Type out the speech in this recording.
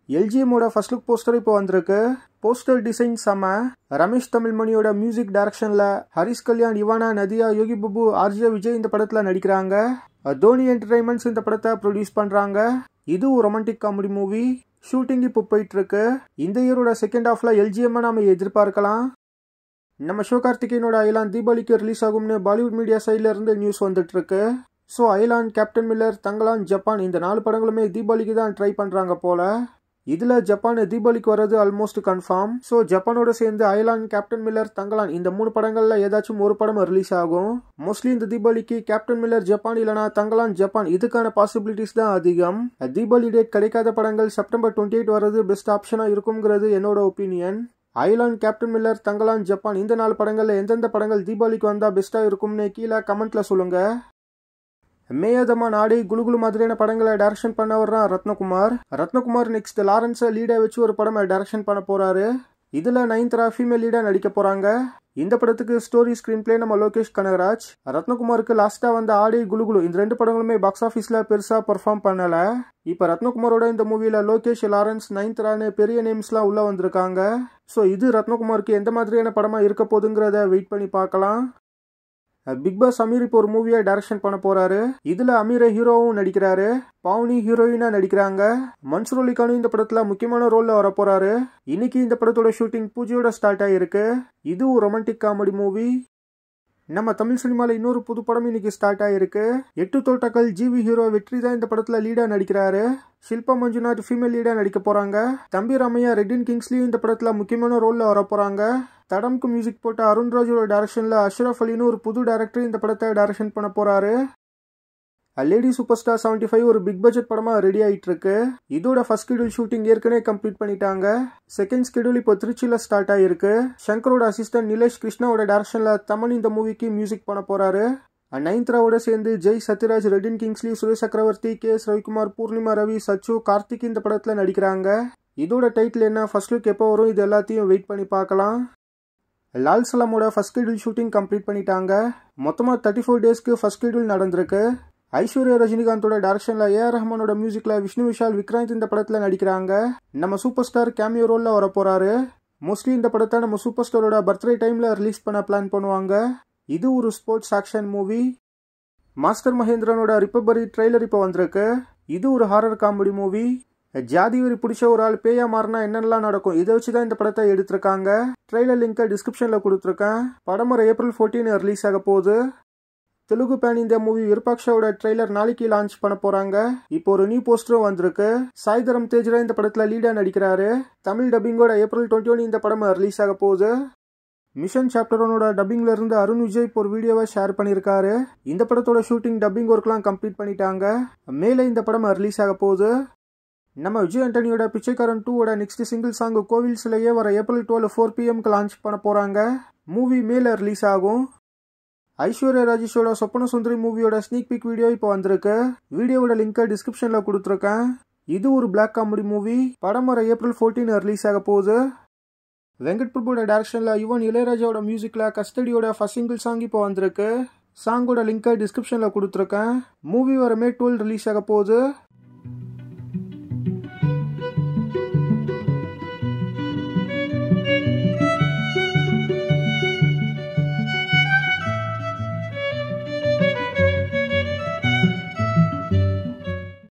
எல்ஜிஎம்மோட first look poster இப்போ வந்திருக்கு poster design செம ரமேஷ் தமிழ்மணியோட மியூசிக் டைரக்ஷன்ல ஹரிஷ் கல்யாண் இவானா நதியா யோகி பாபு ஆர்ஜே விஜய் இந்த படத்துல நடிக்கிறாங்க தோனி என்டர்டைன்மெண்ட்ஸ் இந்த படத்தை ப்ரொடியூஸ் பண்றாங்க இது ஒரு ரொமான்டிக் காமெடி மூவி ஷூட்டிங் இப்போ போயிட்டு இருக்கு இந்த இயரோட செகண்ட் ஹாஃப்ல எல்ஜிஎம் நாம எதிர்பார்க்கலாம் நம்ம சிவகார்த்திகேயனோட ஐலான் தீபாவளிக்கு ரிலீஸ் ஆகும்னு பாலிவுட் மீடியா சைட்ல இருந்து நியூஸ் வந்துட்டு இருக்கு so Ayalaan Captain Miller Thangalaan Japan இந்த நாலு படங்களுமே தீபாவளிக்கு தான் ட்ரை பண்றாங்க போல இதுல ஜப்பான் தீபாவளிக்கு வர்றது ஆல்மோஸ்ட் கன்ஃபார்ம் ஸோ ஜப்பானோட சேர்ந்து ஐலான் கேப்டன் மில்லர் தங்கலான் இந்த மூணு படங்கள்ல ஏதாச்சும் ஒரு படம் ரிலீஸ் ஆகும் மோஸ்ட்லி இந்த தீபாவளிக்கு கேப்டன் மில்லர் ஜப்பான் இல்லனா தங்கலான் ஜப்பான் இதுக்கான பாசிபிலிட்டிஸ் தான் அதிகம் தீபாவளி டேட் கிடைக்காத படங்கள் செப்டம்பர் டுவெண்ட்டி எயிட் வர்றது பெஸ்ட் ஆப்ஷனா இருக்குங்கிறது என்னோட opinion Ayalaan Captain Miller Thangalaan Japan இந்த நாலு படங்கள்ல எந்தெந்த படங்கள் தீபாவளிக்கு வந்தா பெஸ்டா இருக்கும்னு கீழே கமெண்ட்ல சொல்லுங்க மேயதமா நாடி குலுகுலு மாதிரியான படங்களை டைரக்ஷன் பண்ண வர்றான் ரத்னகுமார் ரத்னகுமார் நெக்ஸ்ட் லாரன்ஸை லீடை வச்சு ஒரு படம் டைரக்ஷன் பண்ண போறாரு இதுல நைன்த்ரா ஃபீமேல் லீடா நடிக்க போறாங்க இந்த படத்துக்கு ஸ்டோரி ஸ்கிரீன் பிளே நம்ம லோகேஷ் கனகராஜ் ரத்னகுமாருக்கு லாஸ்டா வந்த ஆடி குலுகுலு இந்த ரெண்டு படங்களுமே பாக்ஸ் ஆஃபீஸ்ல பெருசா பெர்ஃபார்ம் பண்ணல இப்ப ரத்னகுமாரோட இந்த மூவில லோகேஷ் லாரன்ஸ் நைன்த்ரான்னு பெரிய நேம்ஸ்லாம் உள்ள வந்திருக்காங்க ஸோ இது ரத்னகுமாருக்கு எந்த மாதிரியான படமா இருக்க போகுதுங்கிறத வெயிட் பண்ணி பார்க்கலாம் பிக் பாஸ் அமீர் இப்போ ஒரு மூவியை டைரக்ஷன் பண்ண போறாரு இதுல அமீரை ஹீரோவும் நடிக்கிறாரு பாவனி ஹீரோயினா நடிக்கிறாங்க மன்சூர் அலிகானும் இந்த படத்துல முக்கியமான ரோல்ல வர போறாரு இன்னைக்கு இந்த படத்தோட ஷூட்டிங் பூஜையோட ஸ்டார்ட் ஆயிருக்கு இது ஒரு ரொமான்டிக் காமெடி மூவி நம்ம தமிழ் சினிமால இன்னொரு புது படம் இன்னைக்கு ஸ்டார்ட் ஆயிருக்கு எட்டு தோட்டக்கள் ஜிவி ஹீரோ வெற்றி தான் இந்த படத்துல லீடா நடிக்கிறாரு ஷில்பா மஞ்சுநாத் ஃபீமேல் லீடா நடிக்க போறாங்க தம்பி ராமையா ரெட்டின் கிங்ஸ்லயும் இந்த படத்துல முக்கியமான ரோல்ல வர போறாங்க தடம்க்கு மியூசிக் போட்ட அருண்ராஜோட டைரக்ஷன்ல அஷ்ரஃப் அலின்னு ஒரு புது டைரக்டர் இந்த படத்தை டைரக்ஷன் பண்ண போறாரு lady super star seventy five ஒரு பிக் பட்ஜெட் படமா ரெடி ஆயிட்டு இருக்கு இதோட ஃபர்ஸ்ட் ஸ்கெடியூல் ஷூட்டிங் ஏற்கனவே கம்ப்ளீட் பண்ணிட்டாங்க செகண்ட் ஸ்கெடியூல் இப்போ திருச்சியில ஸ்டார்ட் ஆயிருக்கு சங்கரோட அசிஸ்டன்ட் நிலேஷ் கிருஷ்ணாவோட டைரக்ஷன்ல தமன் இந்த மூவிக்கு மியூசிக் பண்ண போறாரு நயன்த்ராவோட சேர்ந்து ஜெய் சத்யராஜ் ரெட்டின் கிங்ஸ்லி சுரேஷ் சக்கரவர்த்தி கே எஸ் ரவிக்குமார் பூர்ணிமா ரவி சச்சு கார்த்திக் இந்த படத்துல நடிக்கிறாங்க இதோட டைட்டில் என்ன ஃபர்ஸ்ட் லுக் எப்போ வரும் இது எல்லாத்தையும் வெயிட் பண்ணி பார்க்கலாம் லால் சலாமோட ஃபர்ஸ்ட் ஷெடியூல் ஷூட்டிங் கம்ப்ளீட் பண்ணிட்டாங்க மொத்தமாக தேர்ட்டி ஃபோர் டேஸ்க்கு ஃபர்ஸ்ட் ஷெடியூல் நடந்திருக்கு ஐஸ்வர்யா ரஜினிகாந்தோட டைரக்ஷன்ல ஏஆர் ரஹ்மானோட மியூசிக்ல விஷ்ணு விஷால் விக்ராந்த் இந்த படத்துல நடிக்கிறாங்க நம்ம சூப்பர் ஸ்டார் கேமியோ ரோல்ல வர போறாரு மோஸ்ட்லி இந்த படத்தை நம்ம சூப்பர் ஸ்டாரோட பர்த்டே டைம்ல ரிலீஸ் பண்ண பிளான் பண்ணுவாங்க இது ஒரு ஸ்போர்ட்ஸ் ஆக்ஷன் மூவி மாஸ்டர் மகேந்திரனோட ரிப்பபரி ட்ரெய்லர் இப்போ வந்திருக்கு இது ஒரு ஹாரர் காமெடி மூவி ஜாதி வரி பிடிச்ச ஒரு ஆள் பேயா மாறினா என்னென்னலாம் நடக்கும் இதை வச்சு தான் இந்த படத்தை எடுத்திருக்காங்க ட்ரெய்லர் லிங்கை டிஸ்கிரிப்ஷனில் கொடுத்துருக்கேன் படம் வர ஏப்ரல் ஃபோர்டீன் ரிலீஸ் ஆக போகுது தெலுங்கு பேன் இந்த மூவி விருபாக்ஷாவோட ட்ரெய்லர் நாளைக்கு லான்ச் பண்ண போறாங்க இப்போ ஒரு நியூ போஸ்டரும் வந்திருக்கு சாய்தரம் தேஜ்ரா இந்த படத்துல லீடா நடிக்கிறாரு தமிழ் டப்பிங்கோட ஏப்ரல் டுவெண்ட்டி ஒன் இந்த படம் ரிலீஸ் ஆக போகுது மிஷன் சாப்டர் ஒனோட டப்பிங்ல இருந்து அருண் விஜய் இப்போ ஒரு வீடியோவை ஷேர் பண்ணியிருக்காரு இந்த படத்தோட ஷூட்டிங் டப்பிங் ஒர்க்லாம் கம்ப்ளீட் பண்ணிட்டாங்க மேலே இந்த படம் ரிலீஸ் ஆக போகுது நம்ம விஜய் ஆண்டனியோட பிச்சைக்காரன் டூவோட நெக்ஸ்ட் சிங்கிள் சாங் கோவில் சிலையே வர ஏப்ரல் டுவெல் ஃபோர் பிஎம்க்கு லான்ச் பண்ண போறாங்க மூவி மேல ரிலீஸ் ஆகும் ஐஸ்வர்யா ராஜேஷோட சொப்பன சுந்தரி மூவியோட ஸ்னீக் பிக் வீடியோ இப்போ வந்திருக்கு வீடியோவோட லிங்கை டிஸ்கிரிப்ஷன்ல கொடுத்துருக்கேன் இது ஒரு பிளாக் காமெடி மூவி படம் வர ஏப்ரல் ஃபோர்டீன் ரிலீஸ் ஆக போகுது வெங்கட் பிரபுவோட டைரக்ஷன்ல யுவன் இளையராஜாவோட மியூசிக்ல கஸ்டடியோட ஃபர்ஸ்ட் சிங்கிள் சாங் இப்போ வந்திருக்கு சாங்கோட லிங்கை டிஸ்கிரிப்ஷன்ல கொடுத்துருக்கேன் மூவி வர மே டுவெல் ரிலீஸ் ஆக போகுது